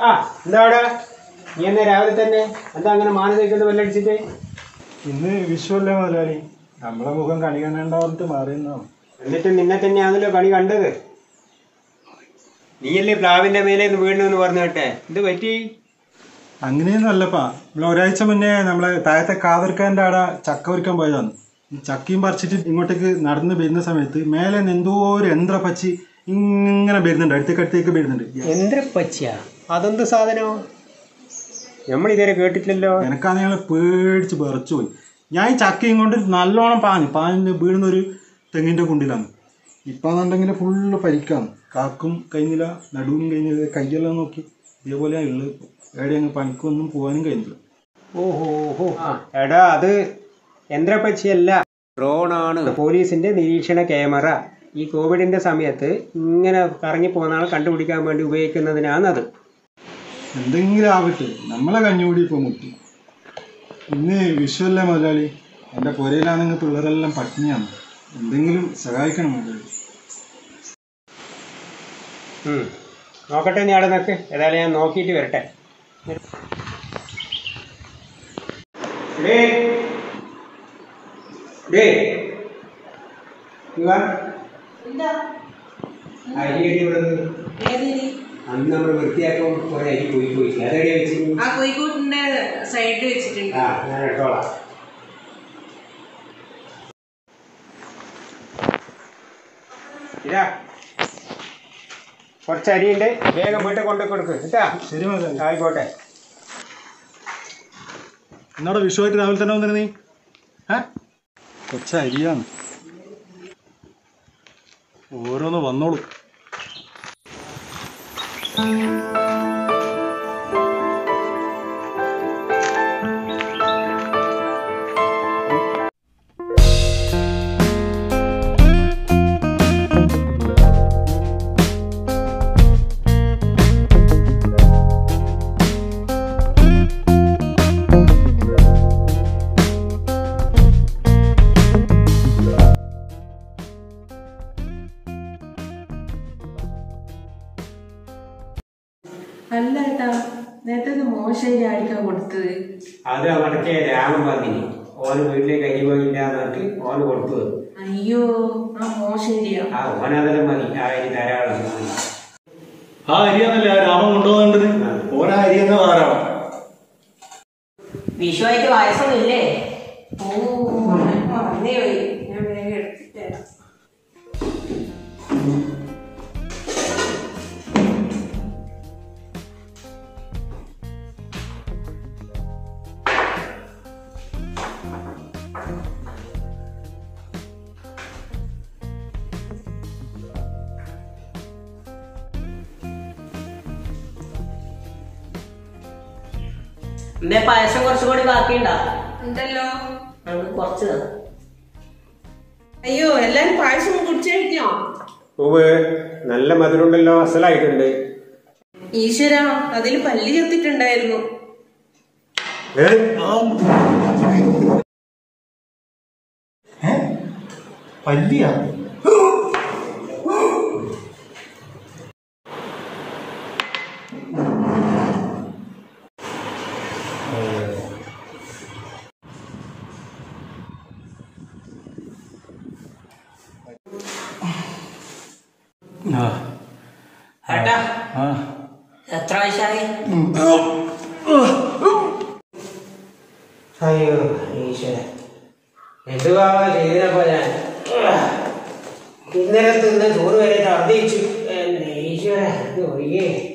ആ എന്താ അവിടെ നീ എന്നാ രാവിലെ തന്നെ എന്താ അങ്ങനെ മാനസികത വെല്ലടിച്ചിട്ട് ഇന്ന് വിഷുവല്ലേ മുതലാളി നമ്മളെ മുഖം കണി കാണേണ്ട പറഞ്ഞിട്ട് മാറിയെന്നാണ് എന്നിട്ട് നിന്നെ തന്നെയാണല്ലോ കണി കണ്ടത് നീയല്ലേ പ്ലാവിന്റെ മേലെ നിന്ന് വീണു എന്ന് പറഞ്ഞു കേട്ടെ ഇത് പറ്റി അങ്ങനെയൊന്നും അല്ലപ്പാ നമ്മൾ ഒരാഴ്ച മുന്നേ നമ്മളെ താഴത്തെ കാതർക്കാൻ്റെ അവിടെ ചക്ക ഒരുക്കാൻ പോയതാണ് ഈ ചക്കയും പറിച്ചിട്ട് ഇങ്ങോട്ടേക്ക് നടന്ന് വരുന്ന സമയത്ത് മേലെ നിന്ന് എന്തോ ഒരു യന്ത്രപ്പച്ചി ഇങ്ങനെ വരുന്നുണ്ട് അടുത്തേക്ക് അടുത്തേക്ക് വരുന്നുണ്ട് യന്ത്രപ്പച്ചിയ അതെന്ത് സാധനോ നമ്മൾ ഇതുവരെ കേട്ടിട്ടില്ലല്ലോ എനക്കാണ് ഞങ്ങൾ പേടിച്ച് വിറച്ചു പോയി ഞാൻ ഈ ചക്കയും കൊണ്ട് നല്ലോണം പാഞ്ഞു പാഞ്ഞ് വീഴുന്ന ഒരു തെങ്ങിൻ്റെ കുണ്ടിലാണ് ഇപ്പം എന്നുണ്ടെങ്കിൽ ഫുള്ള് പരിക്കാണ് കാക്കും കഴിഞ്ഞില്ല നടുവും കഴിഞ്ഞില്ല കയ്യെല്ലാം നോക്കി ഇതേപോലെയാണ് ഉള്ളത് എവിടെ അങ്ങ് പണിക്കൊന്നും പോകാനും കഴിഞ്ഞില്ല ഓഹോ ഓഹോ എടാ അത് യന്ത്രപ്പച്ചിയല്ല ഡ്രോണാണ് പോലീസിന്റെ നിരീക്ഷണ ക്യാമറ ഈ കോവിഡിന്റെ സമയത്ത് ഇങ്ങനെ കറങ്ങി പോകുന്ന ആളെ കണ്ടുപിടിക്കാൻ വേണ്ടി ഉപയോഗിക്കുന്നതിനാണത് എന്തെങ്കിലും ആവട്ടെ നമ്മളെ കഞ്ഞുകൂടി ഇപ്പോൾ മുട്ടി ഇന്ന് വിഷുവല്ലേ മുതലാളി എൻ്റെ പുരയിലാണെങ്കിൽ പിള്ളേരെല്ലാം പട്ടിണിയാണ് എന്തെങ്കിലും സഹായിക്കണം മുതലാളി ഉം. നോക്കട്ടെ നീ അവിടെ നിൽക്ക് ഏതായാലും ഞാൻ നോക്കിയിട്ട് വരട്ടെ ഡേയ്. ഡേയ്. ഇങ്ങ് വാ. അരി കെട്ടി ഇവിടെ നിന്ന്. അന്ന് നമ്മൾ വൃത്തിയാക്കാൻ കുറെ അരി പോയി പോയി അതെവിടെ വെച്ച് ആ കോഴിക്കോട്ടിന്റെ സൈഡിൽ വെച്ചിട്ടുണ്ട് ആ ഞാൻ എടുത്തോളാം ഇതാ കുറച്ച് അരിയുണ്ട് വേഗം വീട്ടിൽ കൊണ്ടു കൊടുക്ക് കേട്ടാ ശരി മുതലാളി ആയിക്കോട്ടെ എന്നോട് വിഷുവായിട്ട് രാവിലെ തന്നെ വന്നിരുന്നു നീ ഏ കൊച്ച അരിയാണ് ഓരോന്ന് വന്നോളൂ അല്ല ഏട്ടാ നേരത്തെ ഇത് മോശമായി അടിക്കാൻ കൊടുത്തത് അത് അവിടത്തെ രാമൻ പറഞ്ഞു ഓന് വീട്ടിലേക്ക് അരി പോയില്ല എന്നിട്ട് ഓന് കൊടുത്തു അയ്യോ ആ മോശരിയാ ആ ഓനതെല്ലാം മതി ആ അരി ധാരാളം മതി. ആ അരിയാന്നല്ലേ ആ രാമൻ കൊണ്ടുപോകുന്നുണ്ട് ഓരോ അരി തന്നെ ധാരാളം വിഷുവായിട്ട് പായസമൊന്നും ഇല്ലേ ഓ ഞാൻ മറന്നേ പോയി ഞാൻ വേഗം എടുത്തിട്ട് തരാം എന്റെ പായസം കുറച്ചും കൂടി ബാക്കിയുണ്ടോ ഉണ്ടല്ലോ നമുക്ക് കുറച്ച് തരാം. അയ്യോ എല്ലാരും പായസം കുടിച്ചു കഴിഞ്ഞോ ഉവ് നല്ല മധുരമുണ്ടല്ലോ അസലായിട്ടുണ്ട് ഈശ്വര അതിൽ പല്ലി ചത്തിട്ടുണ്ടായിരുന്നു പല്ലിയാ ആ ഏട്ടാ ആ എത്ര വയസ്സായി അയ്യോ ഈശ്വര എന്തുവാ ചെയ്തപ്പോ ഞാൻ ഇന്നലെ തിന്ന ചോറ് വരെ ഛർദ്ദിച്ചു എന്റെ ഈശ്വര ഇത് ഒഴിയേ